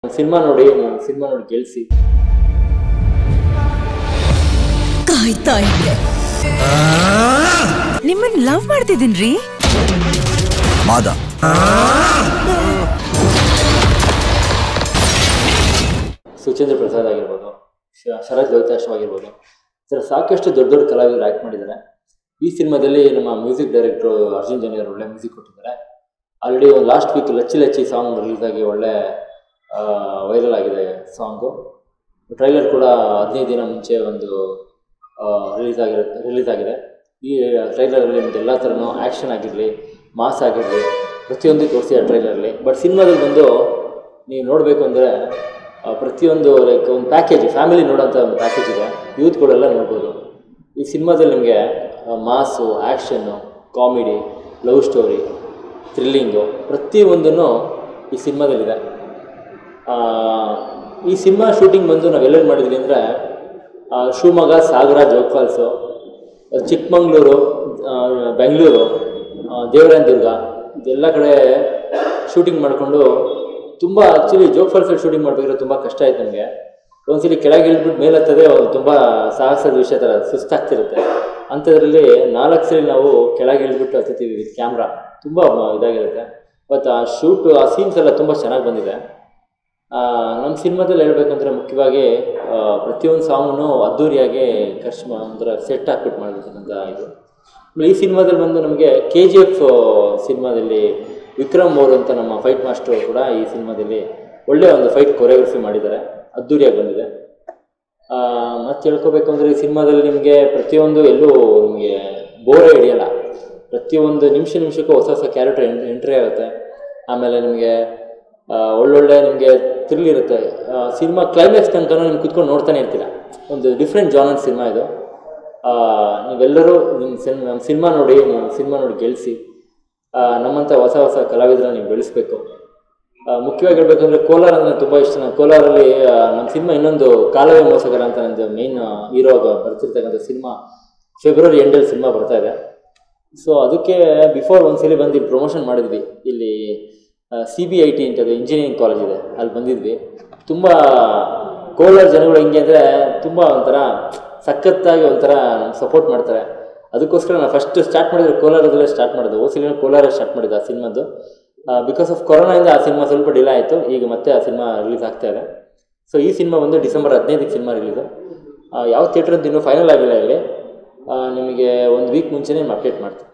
cinema ನೋಡಿ ನೀವು cinema ನೋಡಿ ಗೆಲ್ಸಿ ಕಾಯ್ತಾ ಇದ್ದೆ ನಿಮ್ಮನ್ ಲವ್ ಮಾಡ್ತಿದ್ದೀನ್ರಿ ಮಾದ ಸುಚೇಂದ್ರ ಪ್ರಸಾದ್ ಆಗಿರ್ಬೋದು ಶ- ಶರತ್ ಲೋಹಿತಾಶ್ವ ಆಗಿರ್ಬೋದು ಈ ಥರ ಸಾಕಷ್ಟು ದೊಡ್ಡ ದೊಡ್ಡ ಕಲಾವಿದರು ಆ್ಯಕ್ಟ್ ಮಾಡಿದ್ದಾರೆ ಈ ಸಿನಿಮಾದಲ್ಲಿ ನಮ್ಮ ಮ್ಯೂಸಿಕ್ ಡೈರೆಕ್ಟ್ರು ಅರ್ಜುನ್ ಜನಿ ಅವರು ಒಳ್ಳೆ ಮ್ಯೂಸಿಕ್ ಕೊಟ್ಟಿದ್ದಾರೆ ಆಲ್ರೆಡಿ ಒಂದು last week Lachchi Lachchi song release ಆಗಿ ಒಳ್ಳೆ ವೈರಲ್ ಆಗಿದೆ ಸಾಂಗು ಟ್ರೈಲರ್ ಕೂಡ ಹದಿನೈದು ದಿನ ಮುಂಚೆ ಒಂದು ರಿಲೀಸ್ ಆಗಿರುತ್ತೆ ರಿಲೀಸ್ ಆಗಿದೆ ಈ ಟ್ರೈಲರಲ್ಲಿ ನಿಮ್ಗೆ ಎಲ್ಲ ಥರನೂ ಆ್ಯಕ್ಷನ್ ಆಗಿರಲಿ ಮಾಸ್ ಆಗಿರಲಿ ಪ್ರತಿಯೊಂದು ತೋರಿಸಿದ್ದಾರೆ ಟ್ರೈಲರಲ್ಲಿ ಬಟ್ ಸಿನಿಮಾದಲ್ಲಿ ಬಂದು ನೀವು ನೋಡಬೇಕು ಅಂದರೆ ಪ್ರತಿಯೊಂದು ಲೈಕ್ ಒಂದು ಪ್ಯಾಕೇಜ್ ಫ್ಯಾಮಿಲಿ ನೋಡೋಂಥ ಒಂದು ಪ್ಯಾಕೇಜ್ ಇದೆ ಯೂತ್ಗಳೆಲ್ಲ ನೋಡ್ಬೋದು ಈ ಸಿನಿಮಾದಲ್ಲಿ ನಿಮಗೆ mass action comedy love story thrilling ಪ್ರತಿಯೊಂದನ್ನು ಈ ಸಿನಿಮಾದಲ್ಲಿದೆ ಆ, ಈ ಸಿನಿಮಾ ಶೂಟಿಂಗ್ ಬಂದು ನಾವು ಎಲ್ಲೆಲ್ಲಿ ಮಾಡಿದ್ವಿ ಅಂದರೆ ಶಿವಮೊಗ್ಗ ಸಾಗರ ಜೋಗ್ ಫಾಲ್ಸು ಚಿಕ್ಕಮಂಗ್ಳೂರು ಆ, ಬೆಂಗಳೂರು ಆ, ದೇವರಾಯನದುರ್ಗ ಇದೆಲ್ಲ ಕಡೆ ಶೂಟಿಂಗ್ ಮಾಡಿಕೊಂಡು ತುಂಬ ಆ್ಯಕ್ಚುಲಿ ಜೋಗ್ ಫಾಲ್ಸಲ್ಲಿ ಶೂಟಿಂಗ್ ಮಾಡಬೇಕಾದ್ರೆ ತುಂಬ ಕಷ್ಟ ಆಯ್ತು ನನಗೆ ಒಂದ್ಸಲಿ ಕೆಳಗೆ ಇಳಿದ್ಬಿಟ್ಟು ಮೇಲೆ ಹತ್ತದೆ ತುಂಬ ಸಾಹಸದ ವಿಷಯ ಥರ ಸುಸ್ತಾಗ್ತಿರುತ್ತೆ ಅಂಥದ್ರಲ್ಲಿ ನಾಲ್ಕು ಸಲ ನಾವು ಕೆಳಗೆ ಇಳಿದ್ಬಿಟ್ಟು ಹತ್ತೀವಿ ವಿತ್ ಕ್ಯಾಮ್ರಾ ತುಂಬ ಇದಾಗಿರುತ್ತೆ ಮತ್ತು ಆ ಶೂಟ್ ಆ ಸೀನ್ಸ್ ಎಲ್ಲ ತುಂಬ ಚೆನ್ನಾಗಿ ಬಂದಿದೆ ನಮ್ಮ ಸಿನಿಮಾದಲ್ಲಿ ಹೇಳ್ಬೇಕಂದ್ರೆ ಮುಖ್ಯವಾಗಿ ಆ, ಪ್ರತಿಯೊಂದು ಸಾಂಗನ್ನು ಅದ್ದೂರಿಯಾಗಿ ಖರ್ಚು ಮಾ ಅಂದ್ರೆ ಸೆಟ್ ಹಾಕ್ಬಿಟ್ಟು ಮಾಡಿರ್ತಕ್ಕಂಥ ಇದು ಆಮೇಲೆ ಈ ಸಿನಿಮಾದಲ್ಲಿ ಬಂದು ನಮಗೆ ಕೆ ಜಿ ಎಫ್ ಸಿನಿಮಾದಲ್ಲಿ ವಿಕ್ರಮ್ ಅವರು ಅಂತ ನಮ್ಮ ಫೈಟ್ ಮಾಸ್ಟರ್ ಕೂಡ ಈ ಸಿನಿಮಾದಲ್ಲಿ ಒಳ್ಳೆಯ ಒಂದು ಫೈಟ್ ಕೊರಿಯೋಗ್ರಫಿ ಮಾಡಿದ್ದಾರೆ ಅದ್ದೂರಿಯಾಗಿ ಬಂದಿದೆ ಮತ್ತು ಹೇಳ್ಕೊಬೇಕು ಅಂದರೆ ಈ ಸಿನಿಮಾದಲ್ಲಿ ನಿಮಗೆ ಪ್ರತಿಯೊಂದು ಎಲ್ಲೂ ನಿಮಗೆ ಬೋರೇ ಹಿಡಿಯಲ್ಲ ಪ್ರತಿಯೊಂದು ನಿಮಿಷ ನಿಮಿಷಕ್ಕೂ ಹೊಸ ಹೊಸ ಕ್ಯಾರೆಕ್ಟರ್ ಎಂಟ್ರಿ ಆಗುತ್ತೆ ಆಮೇಲೆ ನಿಮಗೆ ಆ, ಒಳ್ಳೊಳ್ಳೆ ನಿಮಗೆ ಥ್ರಿಲ್ ಇರುತ್ತೆ ಸಿನಿಮಾ ಕ್ಲೈಮ್ಯಾಕ್ಸ್ ತನಕ ನಿಮ್ಗೆ ಕುತ್ಕೊಂಡು ನೋಡ್ತಾನೆ ಇರ್ತೀರ ಒಂದು ಡಿಫ್ರೆಂಟ್ ಜಾನರ್ ಸಿನಿಮಾ ಇದು ಆ, ನೀವೆಲ್ಲರೂ ನಿಮ್ಮ ಸಿನ್ ನಮ್ಮ ಸಿನಿಮಾ ನೋಡಿ ನೀವು ಸಿನಿಮಾ ನೋಡಿ ಗೆಲ್ಲಿಸಿ ನಮ್ಮಂಥ ಹೊಸ ಹೊಸ ಕಲಾವಿದರನ್ನ ನೀವು ಬೆಳೆಸಬೇಕು ಮುಖ್ಯವಾಗಿ ಹೇಳ್ಬೇಕಂದ್ರೆ ಕೋಲಾರ ಅಂದರೆ ತುಂಬ ಇಷ್ಟ ನಾನು ಕೋಲಾರಲ್ಲಿ ಆ, ನಮ್ಮ ಸಿನಿಮಾ ಇನ್ನೊಂದು ಕಾಲವೇ ಮೋಸಗರ ಅಂತ ನಂದು ಮೇನ್ ಹೀರೋ ಬರ್ತಿರ್ತಕ್ಕಂಥ ಸಿನಿಮಾ ಫೆಬ್ರವರಿ ಎಂಡಲ್ಲಿ ಸಿನಿಮಾ ಬರ್ತಾ ಇದೆ ಸೊ ಅದಕ್ಕೆ ಬಿಫೋರ್ ಒಂದ್ಸಲಿ ಬಂದು ಇಲ್ಲಿ ಪ್ರಮೋಷನ್ ಮಾಡಿದ್ವಿ ಇಲ್ಲಿ ಸಿ ಬಿ ಐ ಟಿ ಅಂತದ್ದು ಇಂಜಿನಿಯರಿಂಗ್ ಕಾಲೇಜ್ ಇದೆ ಅಲ್ಲಿ ಬಂದಿದ್ವಿ ತುಂಬ ಕೋಲಾರ ಜನಗಳು ಹೆಂಗೆ ಅಂದರೆ ತುಂಬ ಒಂಥರ ಸಖತ್ತಾಗಿ ಒಂಥರ ಸಪೋರ್ಟ್ ಮಾಡ್ತಾರೆ ಅದಕ್ಕೋಸ್ಕರ ನಾನು ಫಸ್ಟ್ ಸ್ಟಾರ್ಟ್ ಮಾಡಿದ್ರೆ ಕೋಲಾರದಲ್ಲೇ ಸ್ಟಾರ್ಟ್ ಮಾಡಿದೆ ಓ ಸಿನಿಮಾ ಕೋಲಾರ ಸ್ಟಾರ್ಟ್ ಮಾಡಿದ್ದೆ ಆ ಸಿನಿಮಾದ್ದು ಬಿಕಾಸ್ ಆಫ್ ಕೊರೋನಾಯಿಂದ ಆ ಸಿನಿಮಾ ಸ್ವಲ್ಪ ಡಿಲೇ ಆಯಿತು ಈಗ ಮತ್ತೆ ಆ ಸಿನಿಮಾ ರಿಲೀಸ್ ಆಗ್ತಾ ಇದೆ ಸೊ ಈ ಸಿನಿಮಾ ಬಂದು ಡಿಸೆಂಬರ್ ಹದಿನೈದಕ್ಕೆ ಸಿನಿಮಾ ರಿಲೀಸು ಯಾವ ಥಿಯೇಟ್ರ್ ಅಂತ ಇನ್ನೂ ಫೈನಲ್ ಆಗಿಲ್ಲ ಇಲ್ಲಿ ಆ, ನಿಮಗೆ ಒಂದು ವೀಕ್ ಮುಂಚೆನೇ ಅಪ್ಡೇಟ್ ಮಾಡ್ತೀನಿ